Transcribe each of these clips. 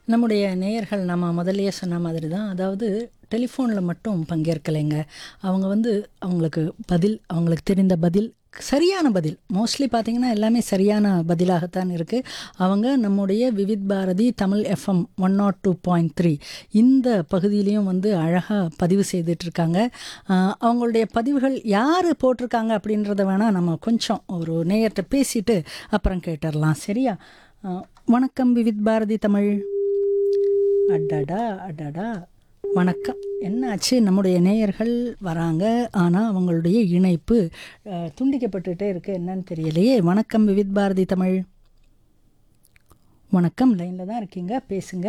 நம்முடைய நேயர்கள் நம்ம முதல்லயே சொன்ன மாதிரி தான் அதாவது டெலிஃபோனில் மட்டும் பங்கேற்கலைங்க அவங்க வந்து அவங்களுக்கு பதில் அவங்களுக்கு தெரிந்த பதில் சரியான பதில் மோஸ்ட்லி பார்த்தீங்கன்னா எல்லாமே சரியான பதிலாகத்தான் இருக்குது அவங்க நம்முடைய Vividh Bharati Tamil FM one naught two point three இந்த பகுதியிலையும் வந்து அழகாக பதிவு செய்துட்ருக்காங்க அவங்களுடைய பதிவுகள் யார் போட்டிருக்காங்க அப்படின்றத வேணால் நம்ம கொஞ்சம் ஒரு நேயர்கிட்ட பேசிட்டு அப்புறம் கேட்டுடலாம் சரியா ஆ, வணக்கம் விவித் பாரதி தமிழ் அடடா அடடா வணக்கம் என்னாச்சு நம்முடைய நேயர்கள் வராங்க ஆனால் அவங்களுடைய இணைப்பு அஹ், துண்டிக்கப்பட்டுட்டே இருக்கு என்னன்னு தெரியலையே வணக்கம் விவித் பாரதி தமிழ் வணக்கம் லைனில் தான் இருக்கீங்க பேசுங்க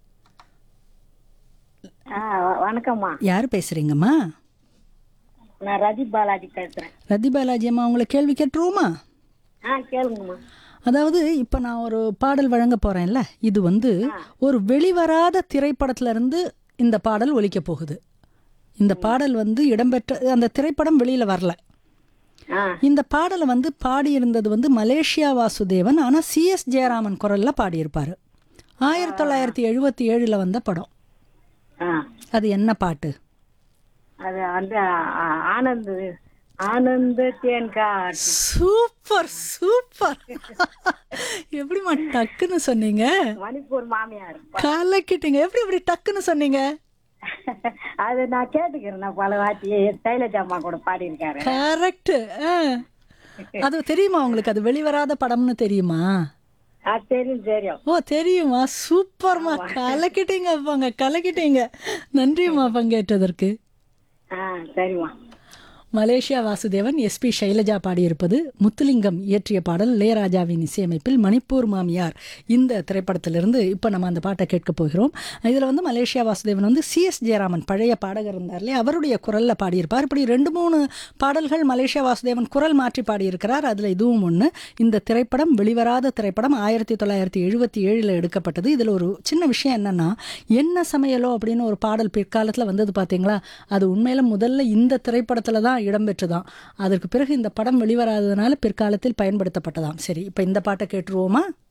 ஆ வ- வணக்கம்மா யார் பேசுகிறீங்கம்மா நான் ரதி பாலாஜி பேசுறேன் ரதி பாலாஜி அம்மா உங்களை கேள்வி கேட்டுருவோமா ஆ கேளுங்கம்மா அதாவது இப்போ நான் ஒரு பாடல் வழங்க போகிறேன்ல இது வந்து ஒரு வெளிவராத திரைப்படத்துல இருந்து இந்த பாடல் ஒலிக்க போகுது இந்த பாடல் வந்து இடம்பெற்ற அந்த திரைப்படம் வெளியில் வரல ஆ இந்த பாடலை வந்து பாடியிருந்தது வந்து மலேசியா வாசுதேவன் ஆனால் சிஎஸ் ஜெயராமன் குரலில் பாடியிருப்பார் ஆயிரத்தி தொள்ளாயிரத்தி எழுபத்தி ஏழில் வந்த படம் ஆ அது என்ன பாட்டு அது வந்து ஆ- ஆனந்த் ஆனந்த தேன் காட்டு சூப்பர் சூப்பர் எப்படிம்மா டக்குன்னு சொன்னீங்க மணிப்பூர் மாமியார் கலக்கிட்டீங்க எப்படி இப்படி டக்குன்னு சொன்னீங்க அது நான் கேட்டுக்கிறேன் நான் பல வாட்டி சைலஜா அம்மா கூட பாடியிருக்காரு கரெக்ட் அது தெரியுமா உங்களுக்கு அது வெளிவராத படம்னு தெரியுமா அது தெரியும் தெரியும் ஓ தெரியுமா சூப்பர்மா கலக்கிட்டீங்க போங்க கலக்கிட்டீங்க நன்றிம்மா பங்கேற்றதற்கு ஆ சரிம்மா மலேசியா வாசுதேவன் எஸ்பி சைலஜா பாடியிருப்பது முத்துலிங்கம் இயற்றிய பாடல் இளையராஜாவின் இசையமைப்பில் மணிப்பூர் மாமியார் இந்த திரைப்படத்திலிருந்து இப்போ நம்ம அந்த பாட்டை கேட்க போகிறோம் இதில் வந்து மலேசியா வாசுதேவன் வந்து சிஎஸ் ஜெயராமன் பழைய பாடகர் இருந்தார் இல்லையா அவருடைய குரலில் பாடியிருப்பார் இப்படி ரெண்டு மூணு பாடல்கள் மலேசியா வாசுதேவன் குரல் மாற்றி பாடியிருக்கிறார் அதில் இதுவும் ஒன்று இந்த திரைப்படம் வெளிவராத திரைப்படம் ஆயிரத்தி தொள்ளாயிரத்தி எழுபத்தி ஏழில் எடுக்கப்பட்டது இதில் ஒரு சின்ன விஷயம் என்னன்னா என்ன சமையலோ அப்படின்னு ஒரு பாடல் பிற்காலத்தில் வந்தது பார்த்தீங்களா அது உண்மையில முதல்ல இந்த திரைப்படத்தில் தான் இடம்பெற்றுதான் அதற்கு பிறகு இந்த படம் வெளிவராததுனால பிற்காலத்தில் பயன்படுத்தப்பட்டதாம் சரி இப்போ இந்த பாட்டை கேட்டுருவோமா